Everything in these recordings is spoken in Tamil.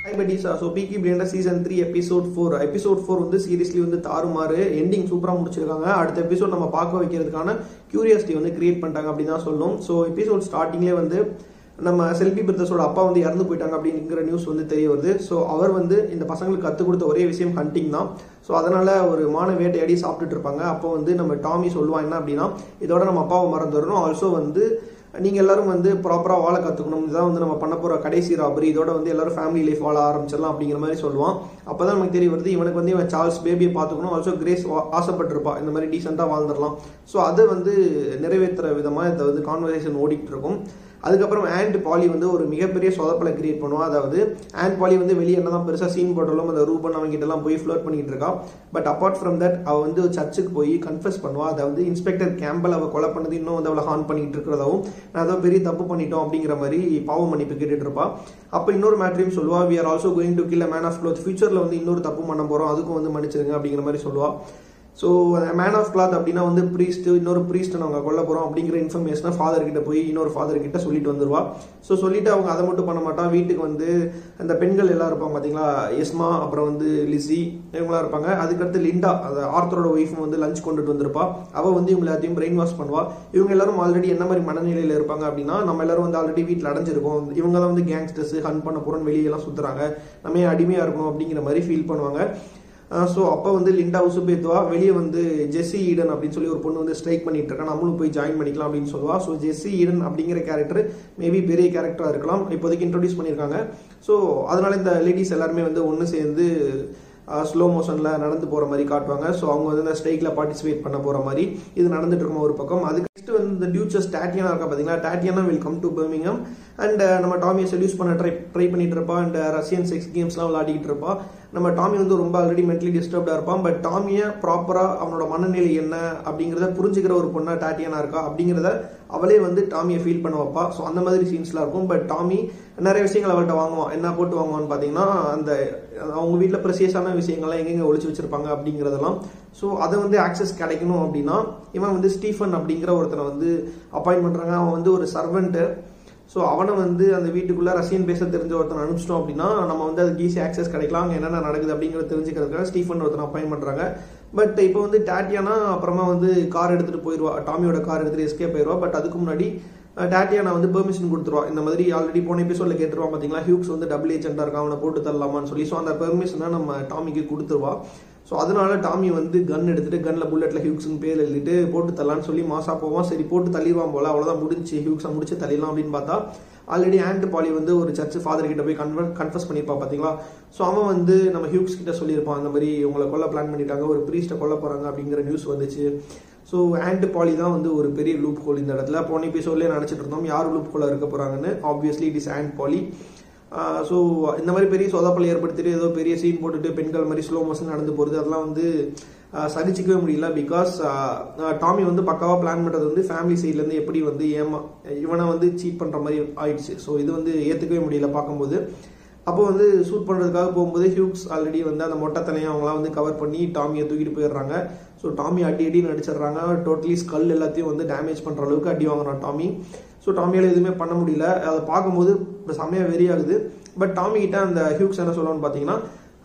ஹைபடிஸா so Peaky Blinder season three episode four episode four வந்து சீரியஸ்லி வந்து தாறுமாறு எண்டிங் சூப்பராக முடிச்சிருக்காங்க அடுத்த எபிசோட் நம்ம பார்க்க வைக்கிறதுக்கான கியூரியாசிட்டி வந்து கிரியேட் பண்ணிட்டாங்க அப்படின்னு தான் சொல்லணும் ஸோ எபிசோட் ஸ்டார்டிங்லேயே வந்து நம்ம செல்வி பிரதர்ஸோட அப்பா வந்து இறந்து போயிட்டாங்க அப்படிங்கிற நியூஸ் வந்து தெரிய வருது ஸோ அவர் வந்து இந்த பசங்களுக்கு கற்றுக் கொடுத்த ஒரே விஷயம் ஹண்டிங் தான் ஸோ அதனால ஒரு மான வேட்டையாடி சாப்பிட்டுட்டு இருப்பாங்க அப்போ வந்து நம்ம டாமி சொல்லுவான் என்ன அப்படின்னா இதோட நம்ம அப்பாவை மறந்துடணும் ஆல்சோ வந்து நீங்கள் எல்லாரும் வந்து ப்ராப்பராக வாழ கற்றுக்கணும் இதுதான் வந்து நம்ம பண்ண போகிற கடைசி ராபரி இதோட வந்து எல்லாரும் ஃபேமிலி லைஃப் வாழ ஆரம்பிச்சிடலாம் அப்படிங்கிற மாதிரி சொல்லுவான் அப்போ தான் நமக்கு தெரிய வருது இவனுக்கு வந்து இவன் சார்ல்ஸ் பேபியை பார்த்துக்கணும் ஆல்சோ கிரேஸ் ஆசைப்பட்டிருப்பா இந்த மாதிரி டீசெண்டாக வாழ்ந்துடலாம் ஸோ அதை வந்து நிறைவேற்றுற விதமாக இதை வந்து கான்வர்சேஷன் ஓடிட்டு இருக்கும் அதுக்கப்புறம் ஆண்ட் பாலி வந்து ஒரு மிகப்பெரிய சொதப்பலை கிரியேட் பண்ணுவா அதாவது ஆண்ட் பாலி வந்து வெளியே என்ன தான் பெருசாக சீன் போட்டாலும் அந்த ரூபன் அவங்க கிட்டலாம் போய் ஃப்ளோட் பண்ணிட்டு இருக்கா பட் அப்பார்ட் ஃப்ரம் தட் அவள் வந்து சர்ச்சுக்கு போய் கன்ஃபஸ் பண்ணுவா அதாவது இன்ஸ்பெக்டர் கேம்பல் அவள் கொலை பண்ணது இன்னும் வந்து அவளை ஹார்ன் பண்ணிட்டு இருக்கிறதாவும் நான் ஏதோ பெரிய தப்பு பண்ணிட்டோம் அப்படிங்கிற மாதிரி பாவ மன்னிப்பு கேட்டுட்டு இருப்பா அப்போ இன்னொரு மேட்ரையும் சொல்லுவா we are also going to kill man of cloth ஃபியூச்சரில் வந்து இன்னொரு தப்பு பண்ண போகிறோம் அதுக்கும் வந்து மன்னிச்சிருங்க அப்படிங்கிற மாதிரி சொல்லுவா ஸோ மேன் ஆஃப் கிளாத் அப்படின்னா வந்து ப்ரீஸ்ட் இன்னொரு ப்ரீஸ்ட் நாங்கள் கொல்ல போகிறோம் அப்படிங்கிற இன்ஃபர்மேஷனை ஃபாதர் கிட்ட போய் இன்னொரு ஃபாதர் கிட்ட சொல்லிட்டு வந்துருவா ஸோ சொல்லிட்டு அவங்க அதை மட்டும் பண்ண மாட்டா வீட்டுக்கு வந்து அந்த பெண்கள் எல்லாம் இருப்பாங்க பார்த்தீங்களா எஸ்மா அப்புறம் வந்து லிசி இவங்களாம் இருப்பாங்க அதுக்கடுத்து லிண்டா அந்த ஆர்த்தரோட ஒய்ஃபும் வந்து லஞ்ச் கொண்டுட்டு வந்திருப்பா அவள் வந்து இவங்க எல்லாத்தையும் பிரெயின் வாஷ் பண்ணுவா இவங்க எல்லாரும் ஆல்ரெடி என்ன மாதிரி மனநிலையில் இருப்பாங்க அப்படின்னா நம்ம எல்லாரும் வந்து ஆல்ரெடி வீட்டில் அடைஞ்சிருக்கோம் இவங்க தான் வந்து கேங்ஸ்டர்ஸ் ஹன் பண்ண போகிறோம் வெளியெல்லாம் சுற்றுறாங்க நம்ம ஏன் அடிமையாக இருக்கணும் அப்படிங்கிற மாதிரி ஃபீல் பண்ணுவாங்க ஸோ அப்போ வந்து லிண்டா உசுபேத்துவா வெளியே வந்து ஜெஸ்ஸி ஈடன் அப்படின்னு சொல்லி ஒரு பொண்ணு வந்து ஸ்ட்ரைக் பண்ணிட்டு இருக்கா நம்மளும் போய் ஜாயின் பண்ணிக்கலாம் அப்படின்னு சொல்லுவா ஸோ ஜெஸ்ஸி ஈடன் அப்படிங்கிற கேரக்டர் மேபி பெரிய கேரக்டராக இருக்கலாம் இப்போதைக்கு இன்ட்ரோடியூஸ் பண்ணியிருக்காங்க ஸோ அதனால இந்த லேடிஸ் எல்லாருமே வந்து ஒன்று சேர்ந்து ஸ்லோ மோஷனில் நடந்து போகிற மாதிரி காட்டுவாங்க ஸோ அவங்க வந்து இந்த ஸ்ட்ரைக்கில் பார்ட்டிசிபேட் பண்ண போகிற மாதிரி இது நடந்துட்டு இருக்கும் ஒரு பக்கம் அதுக்கு நெக்ஸ்ட் வந்து இந்த டியூச்சர்ஸ் டாட்டியானா இருக்கா பார்த்தீங்களா Tatiana will come to Birmingham and நம்ம டாமியை செடியூஸ் பண்ண ட்ரை ட்ரை பண்ணிட்டு இருப்பா அண்ட் ரஷ்யன் செக்ஸ் கேம்ஸ்லாம் விளையாடிக்கிட்டு இருப்பா நம்ம டாமி வந்து ரொம்ப ஆல்ரெடி மென்டலி டிஸ்டர்ப்டாக இருப்பான் பட் டாமியை ப்ராப்பராக அவனோட மனநிலை என்ன அப்படிங்கிறத புரிஞ்சுக்கிற ஒரு பொண்ணா டாட்டியானா இருக்கா அப்படிங்கிறத அவளே வந்து டாமியை ஃபீல் பண்ண வைப்பா ஸோ அந்த மாதிரி சீன்ஸ்லாம் இருக்கும் பட் டாமி நிறைய விஷயங்கள் அவள்கிட்ட வாங்குவான் என்ன போட்டு வாங்குவான்னு பார்த்தீங்கன்னா அந்த அவங்க வீட்டில் ப்ரெசியஸான விஷயங்கள்லாம் எங்கெங்கே ஒழிச்சு வச்சிருப்பாங்க அப்படிங்கிறதெல்லாம் ஸோ அதை வந்து ஆக்சஸ் கிடைக்கணும் அப்படின்னா இவன் வந்து ஸ்டீஃபன் அப்படிங்கிற ஒருத்தனை வந்து அப்பாயின்ட் பண்ணுறாங்க அவன் வந்து ஒரு சர்வெண்ட்டு ஸோ அவனை வந்து அந்த வீட்டுக்குள்ளே ரஷ்யன் பேச தெரிஞ்ச ஒருத்தன் அனுப்பிச்சிட்டோம் அப்படின்னா நம்ம வந்து அதுக்கு ஈஸி ஆக்சஸ் கிடைக்கலாம் அங்கே என்னென்ன நடக்குது அப்படிங்கிறத தெரிஞ்சுக்கிறதுக்காக ஸ்டீஃபன் ஒருத்தனை அப்பாயின் பண்ணுறாங்க பட் இப்போ வந்து டாட்டியானா அப்புறமா வந்து கார் எடுத்துகிட்டு போயிடுவா டாமியோட கார் எடுத்துகிட்டு எஸ்கே போயிடுவா பட் அதுக்கு முன்னாடி டாட்டியானா வந்து பெர்மிஷன் கொடுத்துருவா இந்த மாதிரி ஆல்ரெடி போன எபிசோட்ல கேட்டுருவா பார்த்தீங்களா ஹியூக்ஸ் வந்து டபுள் ஏஜென்ட்டாக இருக்கான் அவனை போட்டு தரலாமான்னு சொல்லி ஸோ அந்த பெர்மிஷனை நம்ம டாமிக்கு கொடுத்துருவா ஸோ அதனால டாமி வந்து கன் எடுத்துட்டு கன்ல புல்லட்ல ஹியூக்ஸ்னு பேர் எழுதிட்டு போட்டு தரலான்னு சொல்லி மாசா போவான் சரி போட்டு தள்ளிடுவான் போல அவ்வளோதான் முடிஞ்சு ஹியூக்ஸை முடிச்சு தள்ளிடலாம் அப்படின்னு பார்த்தா ஆல்ரெடி ஆண்ட் பாலி வந்து ஒரு சர்ச் ஃபாதர் கிட்ட போய் கன்வெர்ட் கன்ஃபஸ் பண்ணியிருப்பா பார்த்தீங்களா ஸோ அவன் வந்து நம்ம ஹியூக்ஸ் கிட்ட சொல்லியிருப்பான் அந்த மாதிரி உங்களை கொல்ல பிளான் பண்ணிட்டாங்க ஒரு ப்ரீஸ்ட்டை கொல்ல போறாங்க அப்படிங்கிற நியூஸ் வந்துச்சு ஸோ ஆண்ட் பாலி தான் வந்து ஒரு பெரிய லூப் ஹோல் இந்த இடத்துல போன எபிசோட்லேயே நினச்சிட்டு இருந்தோம் யார் லூப் ஹோலாக இருக்க போறாங்கன்னு obviously it is aunt Polly so இந்த மாதிரி பெரிய சொதப்பலை ஏற்படுத்திட்டு ஏதோ பெரிய சீன் போட்டுட்டு பெண்கள் மாதிரி ஸ்லோ மோஷன் நடந்து போகிறது அதெல்லாம் வந்து சகிச்சிக்கவே முடியல பிகாஸ் டாமி வந்து பக்காவாக பிளான் பண்ணுறது வந்து ஃபேமிலி சைட்லேருந்து எப்படி வந்து ஏமா இவனை வந்து சீட் பண்ணுற மாதிரி ஆயிடுச்சு ஸோ இது வந்து ஏற்றுக்கவே முடியல பார்க்கும்போது அப்போ வந்து ஷூட் பண்ணுறதுக்காக போகும்போது ஹியூக்ஸ் ஆல்ரெடி வந்து அந்த மொட்டை தலையை அவங்களாம் வந்து கவர் பண்ணி டாமியை தூக்கிட்டு போயிடுறாங்க ஸோ டாமி அடி அடி நடிச்சிடுறாங்க டோட்டலி ஸ்கல் எல்லாத்தையும் வந்து டேமேஜ் பண்ணுற அளவுக்கு அடி வாங்குறான் டாமி ஸோ டாமியால் எதுவுமே பண்ண முடியல அதை பார்க்கும்போது செம்மையாக வெறி ஆகுது பட் டாமி கிட்ட அந்த ஹியூக்ஸ் என்ன சொல்லுவான்னு பார்த்தீங்கன்னா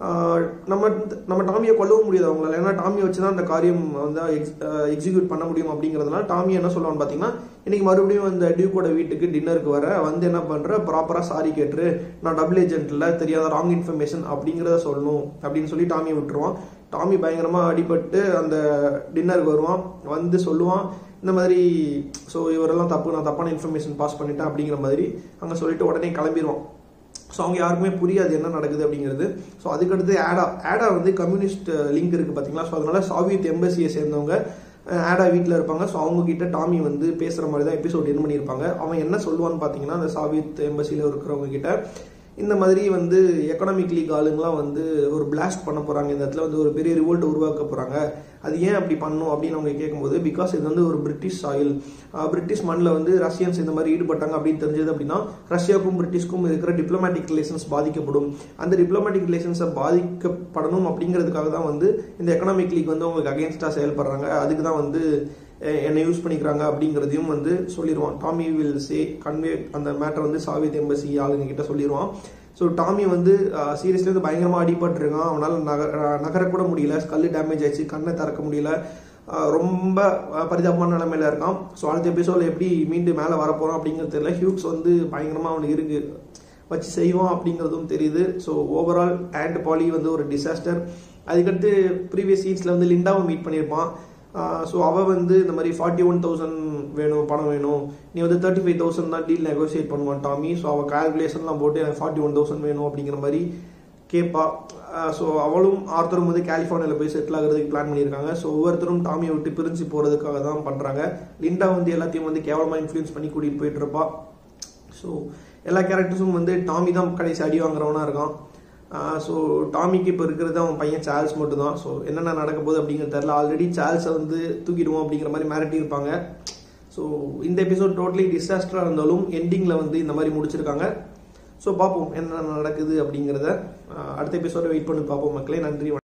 நம்ம நம்ம டாமியை கொல்லவும் முடியாது அவங்களால ஏன்னா டாமியை வச்சு தான் அந்த காரியம் வந்து எக்ஸிக்யூட் பண்ண முடியும் அப்படிங்கிறதுனால டாமி என்ன சொல்லுவான்னு பார்த்தீங்கன்னா இன்னைக்கு மறுபடியும் அந்த டியூக்கோட வீட்டுக்கு டின்னருக்கு வர வந்து என்ன பண்ணுற ப்ராப்பராக சாரி கேட்டுரு நான் டபுள் ஏஜென்ட்ல தெரியாத ராங் இன்ஃபர்மேஷன் அப்படிங்கிறத சொல்லணும் அப்படின்னு சொல்லி டாமியை விட்டுருவான் டாமி பயங்கரமாக அடிபட்டு அந்த டின்னருக்கு வருவான் வந்து சொல்லுவான் இந்த மாதிரி ஸோ இவரெல்லாம் தப்பு நான் தப்பான இன்ஃபர்மேஷன் பாஸ் பண்ணிட்டேன் அப்படிங்கிற மாதிரி அங்கே சொல்லிட்டு உடனே கிளம்பிடுவான் ஸோ அவங்க யாருக்குமே புரியாது என்ன நடக்குது அப்படிங்கிறது ஸோ அதுக்கடுத்து ஆடா ஆடா வந்து கம்யூனிஸ்ட் லிங்க் இருக்குது பார்த்தீங்களா ஸோ அதனால சாவியத் எம்பசியை சேர்ந்தவங்க ஆடா வீட்டில் இருப்பாங்க ஸோ அவங்க கிட்ட டாமி வந்து பேசுகிற மாதிரி தான் எபிசோட் என் பண்ணியிருப்பாங்க அவன் என்ன சொல்லுவான்னு பார்த்தீங்கன்னா அந்த சாவியத் எம்பசியில் இருக்கிறவங்க கிட்ட இந்த மாதிரி வந்து எக்கனாமிக் லீக் ஆளுங்களாம் வந்து ஒரு பிளாஸ்ட் பண்ண போகிறாங்க இந்த இடத்துல வந்து ஒரு பெரிய ரிவோல்ட்டை உருவாக்க போகிறாங்க அது ஏன் அப்படி பண்ணும் அப்படின்னு அவங்க கேட்கும்போது பிகாஸ் இது வந்து ஒரு பிரிட்டிஷ் சாயில் பிரிட்டிஷ் மண்ணில் வந்து ரஷ்யன்ஸ் இந்த மாதிரி ஈடுபட்டாங்க அப்படின்னு தெரிஞ்சது அப்படின்னா ரஷ்யாவுக்கும் பிரிட்டிஷ்க்கும் இருக்கிற டிப்ளமேட்டிக் ரிலேஷன்ஸ் பாதிக்கப்படும் அந்த டிப்ளமேட்டிக் ரிலேஷன்ஸை பாதிக்கப்படணும் அப்படிங்கிறதுக்காக தான் வந்து இந்த எக்கனாமிக் லீக் வந்து அவங்களுக்கு அகேன்ஸ்டாக செயல்படுறாங்க அதுக்கு தான் வந்து என்னை யூஸ் பண்ணிக்கிறாங்க அப்படிங்கிறதையும் வந்து சொல்லிடுவான் டாமி வில் சே கன்வே அந்த மேட்டர் வந்து சாவித் எம்பசி ஆளுங்க கிட்ட சொல்லிடுவான் ஸோ டாமி வந்து சீரியஸ்லி வந்து பயங்கரமாக அடிபட்டிருக்கான் அவனால் நகர நகரக்கூட முடியல ஸ்கல்லு டேமேஜ் ஆயிடுச்சு கண்ணை திறக்க முடியல ஆஹ் ரொம்ப ஆஹ் பரிதாபமான நிலைமையில இருக்கான் ஸோ அடுத்த எபிசோட எப்படி மீண்டும் மேலே வரப்போகிறோம் அப்படிங்கிறது தெரியல ஹியூக்ஸ் வந்து பயங்கரமாக அவனுக்கு இருக்கு வச்சு செய்வான் அப்படிங்கிறதும் தெரியுது ஸோ ஓவரால் அண்ட் பாலி வந்து ஒரு டிசாஸ்டர் அதுக்கடுத்து ப்ரீவியஸ் சீன்ஸில் வந்து லிண்டாவை மீட் பண்ணியிருப்பான் ஸோ அவள் வந்து இந்த மாதிரி ஃபார்ட்டி ஒன் தௌசண்ட் வேணும் பணம் வேணும் நீ வந்து தேர்ட்டி ஃபைவ் தௌசண்ட் தான் டீல் நெகோசியேட் பண்ணுவான் டாமி ஸோ அவள் கால்குலேஷன்லாம் போட்டு எனக்கு ஃபார்ட்டி ஒன் தௌசண்ட் வேணும் அப்படிங்கிற மாதிரி கேட்பா ஸோ அவளும் ஆர்த்தரும் வந்து கலிஃபோர்னியாவில் போய் செட்டில் ஆகிறதுக்கு பிளான் பண்ணியிருக்காங்க ஸோ ஒவ்வொருத்தரும் டாமியை விட்டு பிரிஞ்சு போகிறதுக்காக தான் பண்ணுறாங்க லிண்டா வந்து எல்லாத்தையும் வந்து கேவலமாக இன்ஃப்ளூயன்ஸ் பண்ணி கூட்டிகிட்டு போயிட்டு இருப்பா ஸோ எல்லா கேரக்டர்ஸும் வந்து டாமி தான் கடைசி அடி வாங்குறவனா இருக்கான் ஸோ டாமிக்கு இப்போ இருக்கிறது அவன் பையன் சார்ல்ஸ் மட்டும் தான் ஸோ என்னென்ன நடக்க போகுது அப்படிங்கிறது தெரியல ஆல்ரெடி சார்ல்ஸை வந்து தூக்கிடுவோம் அப்படிங்கிற மாதிரி மிரட்டி இருப்பாங்க ஸோ இந்த எபிசோட் டோட்டலி டிசாஸ்டராக இருந்தாலும் எண்டிங்கில் வந்து இந்த மாதிரி முடிச்சிருக்காங்க ஸோ பார்ப்போம் என்ன நடக்குது அப்படிங்கிறத ஆஹ் அடுத்த எபிசோட வெயிட் பண்ணி பார்ப்போம் மக்களே நன்றி வணக்கம்.